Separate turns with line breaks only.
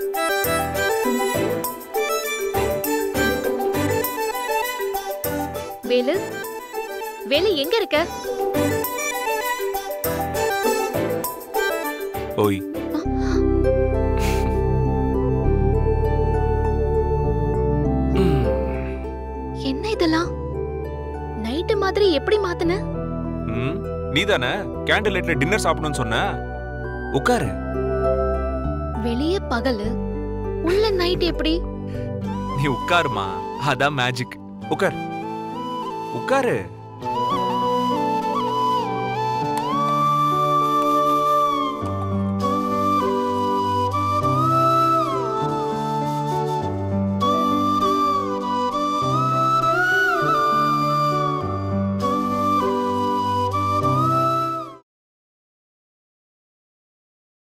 வேலு வேலு எங்க இருக்க
ஓய் ம்,
என்ன இதெல்லாம் நைட்டு மாதிரி எப்படி மாத்துன
ம், நீதானே கேண்டில் லைட்ல டின்னர் சாப்பிடணும்னு சொன்ன உட்காரு
வெளிய பகலு உள்ள நைட் எப்படி
நீ உட்காருமா அதான் மேஜிக் உட்கார் உட்காரு